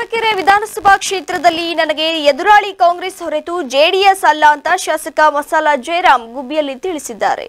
ಚಳ್ಳಕೆರೆ ವಿಧಾನಸಭಾ ಕ್ಷೇತ್ರದಲ್ಲಿ ನನಗೆ ಎದುರಾಳಿ ಕಾಂಗ್ರೆಸ್ ಹೊರತು ಜೆಡಿಎಸ್ ಅಲ್ಲ ಅಂತ ಶಾಸಕ ಮಸಾಲ ಜಯರಾಮ್ ಗುಬ್ಬಿಯಲ್ಲಿ ತಿಳಿಸಿದ್ದಾರೆ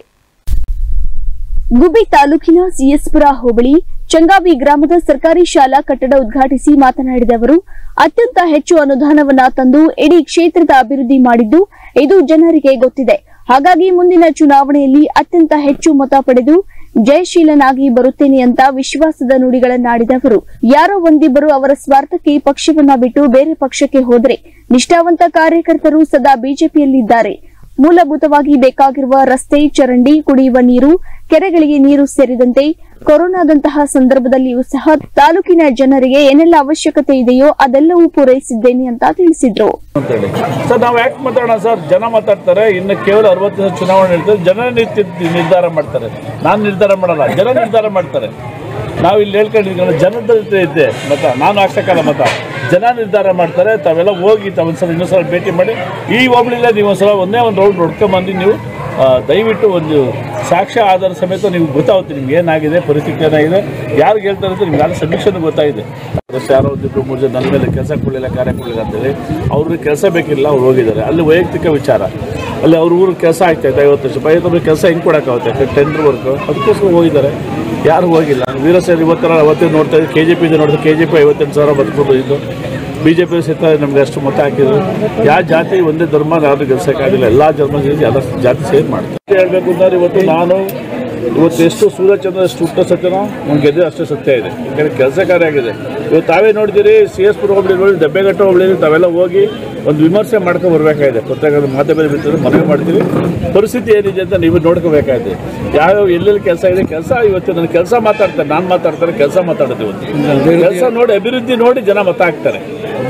ಗುಬ್ಬಿ ತಾಲೂಕಿನ ಸಿಎಸ್ಪುರ ಹೋಬಳಿ ಚಂಗಾವಿ ಗ್ರಾಮದ ಸರ್ಕಾರಿ ಶಾಲಾ ಕಟ್ಟಡ ಉದ್ಘಾಟಿಸಿ ಮಾತನಾಡಿದ ಅವರು ಅತ್ಯಂತ ಹೆಚ್ಚು ಅನುದಾನವನ್ನ ತಂದು ಇಡೀ ಕ್ಷೇತ್ರದ ಅಭಿವೃದ್ಧಿ ಮಾಡಿದ್ದು ಇದು ಜನರಿಗೆ ಗೊತ್ತಿದೆ ಹಾಗಾಗಿ ಮುಂದಿನ ಚುನಾವಣೆಯಲ್ಲಿ ಅತ್ಯಂತ ಹೆಚ್ಚು ಮತ ಪಡೆದು ಜಯಶೀಲನಾಗಿ ಬರುತ್ತೇನೆ ಅಂತ ವಿಶ್ವಾಸದ ನುಡಿಗಳನ್ನಾಡಿದ ಅವರು ಯಾರೋ ಒಂದಿಬ್ಬರು ಅವರ ಸ್ವಾರ್ಥಕ್ಕೆ ಪಕ್ಷವನ್ನ ಬಿಟ್ಟು ಬೇರೆ ಪಕ್ಷಕ್ಕೆ ಹೋದರೆ ನಿಷ್ಠಾವಂತ ಕಾರ್ಯಕರ್ತರು ಸದಾ ಬಿಜೆಪಿಯಲ್ಲಿದ್ದಾರೆ ಮೂಲಭೂತವಾಗಿ ಬೇಕಾಗಿರುವ ರಸ್ತೆ ಚರಂಡಿ ಕುಡಿಯುವ ನೀರು ಕೆರೆಗಳಿಗೆ ನೀರು ಸೇರಿದಂತೆ ಕೊರೋನಾದಂತಹ ಸಂದರ್ಭದಲ್ಲಿಯೂ ಸಹ ತಾಲೂಕಿನ ಜನರಿಗೆ ಏನೆಲ್ಲ ಅವಶ್ಯಕತೆ ಇದೆಯೋ ಅದೆಲ್ಲವೂ ಪೂರೈಸಿದ್ದೇನೆ ಅಂತ ತಿಳಿಸಿದ್ರು ಅಂತೇಳಿ ಸರ್ ನಾವು ಯಾಕೆ ಮಾತಾಡೋಣ ಸರ್ ಜನ ಮಾತಾಡ್ತಾರೆ ಇನ್ನು ಕೇವಲ ಅರವತ್ತು ದಿವಸ ಚುನಾವಣೆ ಇರ್ತದೆ ಜನ ನಿತ್ಯ ನಿರ್ಧಾರ ಮಾಡ್ತಾರೆ ನಾನು ನಿರ್ಧಾರ ಮಾಡಲ್ಲ ಜನ ನಿರ್ಧಾರ ಮಾಡ್ತಾರೆ ನಾವು ಇಲ್ಲಿ ಹೇಳ್ಕೊಂಡಿದ್ದೀವಿ ಜನದ ಜೊತೆ ಇದ್ದೆ ಮತ ನಾನು ಹಾಕ್ಸಕ್ಕಲ್ಲ ಮತ ಜನ ನಿರ್ಧಾರ ಮಾಡ್ತಾರೆ ತಾವೆಲ್ಲ ಹೋಗಿ ತಾವೊಂದ್ಸಲ ಇನ್ನೊಂದ್ಸಲ ಭೇಟಿ ಮಾಡಿ ಈ ಹೋಬಳಿಲ್ಲ ನೀವು ಒಂದ್ಸಲ ಒಂದೇ ಒಂದು ರೌಂಡ್ ಹೊಡ್ಕೊಂಬಂದು ನೀವು ಆ, ದಯವಿಟ್ಟು ಒಂದು ಸಾಕ್ಷ್ಯ ಆಧಾರ ಸಮೇತ ನೀವು ಗೊತ್ತಾಗುತ್ತೆ ನಿಮ್ಗೆ ಏನಾಗಿದೆ ಪರಿಸ್ಥಿತಿ ಏನಾಗಿದೆ ಯಾರಿಗೆ ಹೇಳ್ತಾರೆ ಅಂತ ನಿಮ್ಗೆ ಯಾರು ಸಮೀಕ್ಷೆನೂ ಗೊತ್ತಾಗಿದೆ ಅದಷ್ಟು ಯಾರೋ ಒಂದಿಬ್ರು ಮೂರು ಜನ ನನ್ನ ಮೇಲೆ ಕೆಲಸ ಕೊಡಲಿಲ್ಲ ಕಾರ್ಯ ಕೊಡಲಿಲ್ಲ ಅಂತೇಳಿ ಅವ್ರಿಗೆ ಕೆಲಸ ಬೇಕಿಲ್ಲ ಅವ್ರು ಹೋಗಿದ್ದಾರೆ ಅಲ್ಲಿ ವೈಯಕ್ತಿಕ ವಿಚಾರ ಅಲ್ಲಿ ಅವ್ರ ಊರು ಕೆಲಸ ಆಗ್ತಾಯಿತ್ತು ಐವತ್ತು ವರ್ಷ ಐವತ್ತು ಕೆಲಸ ಹೆಂಗೆ ಕೊಡೋಕ್ಕಾಗುತ್ತೆ ಟೆಂಡರ್ ವರ್ಕು ಅದಕ್ಕೋಸ್ಕರ ಹೋಗಿದ್ದಾರೆ ಯಾರು ಹೋಗಿಲ್ಲ ವೀರಸೇನ ಇವತ್ತರ ಅವತ್ತೇ ನೋಡ್ತಾ ಇದ್ದೀವಿ ಕೆ ಜೆ ಪಿ ನೋಡಿದ್ರೆ ಕೆ ಜೆ ಪಿ ಐವತ್ತೆಂಟು ಸಾವಿರ ಬರ್ಬೋದು ಇದು ಬಿ ಜೆ ಪಿ ಸಹಿತ ನಮ್ಗೆ ಅಷ್ಟು ಮತ ಹಾಕಿದ್ರು ಯಾವ ಜಾತಿ ಒಂದೇ ಧರ್ಮ ಯಾರು ಗೆಲ್ಸೋಕ್ಕಾಗಿಲ್ಲ ಎಲ್ಲ ಧರ್ಮ ಸೇರಿ ಎಲ್ಲ ಜಾತಿ ಸೇರಿ ಮಾಡ್ತಾರೆ ಹೇಳ್ಬೇಕು ಅಂತಂದ್ರೆ ಇವತ್ತು ನಾನು ಇವತ್ತು ಎಷ್ಟು ಸೂರ್ಯಚಂದ್ರ ಎಷ್ಟು ಹುಟ್ಟ ಸತ್ಯನೋ ಅವ್ನು ಗೆದ್ದೆ ಅಷ್ಟೇ ಸತ್ಯ ಇದೆ ಯಾಕಂದ್ರೆ ಕೆಲಸ ಕಾರ್ಯ ಆಗಿದೆ ಇವತ್ತು ತಾವೇ ನೋಡಿದಿರಿ ಸಿ ಎಸ್ ಪುರ ಹೋಬಳಿ ನೋಡಿ ದಬ್ಬೆಘಟ್ಟ ಹೋಬಳಿ ತಾವೆಲ್ಲ ಹೋಗಿ ಒಂದು ವಿಮರ್ಶೆ ಮಾಡ್ಕೊಂಡು ಬರಬೇಕಾಗಿದೆ ಪ್ರತ್ಯೇಕ ಮಾಧ್ಯಮದಲ್ಲಿ ಬಿಟ್ಟಿದ್ರೆ ಮನವಿ ಮಾಡ್ತೀವಿ ಪರಿಸ್ಥಿತಿ ಏನಿದೆ ಅಂತ ನೀವು ನೋಡ್ಕೋಬೇಕಾಗಿದೆ ಯಾವ್ಯಾವ ಎಲ್ಲೆಲ್ಲಿ ಕೆಲಸ ಇದೆ ಕೆಲಸ ಇವತ್ತು ನನ್ನ ಕೆಲಸ ಮಾತಾಡ್ತಾರೆ ನಾನು ಮಾತಾಡ್ತಾರೆ ಕೆಲಸ ಮಾತಾಡೋದು ಇವತ್ತು ಕೆಲಸ ನೋಡಿ ಅಭಿವೃದ್ಧಿ ನೋಡಿ ಜನ ಮತ ಹಾಕ್ತಾರೆ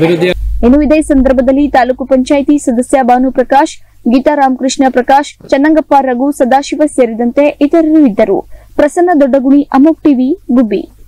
ಇನ್ನು ಇದೇ ಸಂದರ್ಭದಲ್ಲಿ ತಾಲೂಕು ಪಂಚಾಯಿತಿ ಸದಸ್ಯ ಭಾನುಪ್ರಕಾಶ್ ಗೀತಾ ರಾಮಕೃಷ್ಣ ಪ್ರಕಾಶ್ ಚನ್ನಂಗಪ್ಪ ರಘು ಸದಾಶಿವ ಸೇರಿದಂತೆ ಇತರರು ಇದ್ದರು ಪ್ರಸನ್ನ ದೊಡ್ಡಗುಣಿ ಅಮೋಕ್ ಟಿವಿ ಗುಬ್ಬಿ